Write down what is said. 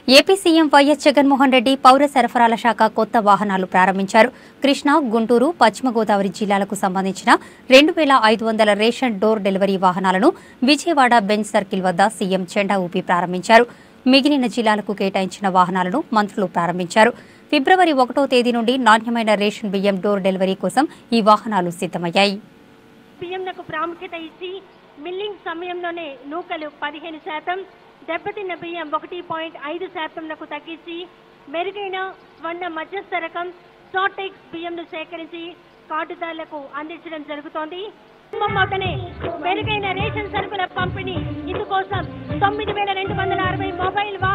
AP CM YS Jaganmohan Reddy పౌర సరఫరాల శాఖ కొత్త వాహనాలు ప్రారంభించారు కృష్ణా గుంటూరు పశ్చిమ గోదావరి జిల్లాలకు సంబంధించిన రెండు వేల ఐదు వందల రేషన్ డోర్ డెలివరీ వాహనాలను విజయవాడ బెంచ్ సర్కిల్ వద్ద సీఎం జెండా ఊపి ప్రారంభించారు మిగిలిన జిల్లాలకు కేటాయించిన వాహనాలను మంత్రులు ప్రారంభించారు ఫిబ్రవరి ఒకటో తేదీ నుండి నాణ్యమైన రేషన్ బియ్యం డోర్ డెలివరీ కోసం ఈ వాహనాలు సిద్ధమయ్యాయి బియ్యంకు ప్రాముఖ్యత ఇచ్చి మిల్లింగ్ సమయంలోనే నూకలు పదిహేను శాతం దెబ్బతిన్న బియ్యం ఒకటి పాయింట్ ఐదు శాతంలకు తగ్గించి మెరుగైన స్వర్ణ మధ్యస్థ రకం షార్టెక్స్ బియ్యంను సేకరించి కార్డుదారులకు అందించడం జరుగుతోంది మొత్తనే మెరుగైన రేషన్ సరుకుల పంపిణీ ఇందుకోసం తొమ్మిది వేల రెండు వందల అరవై మొబైల్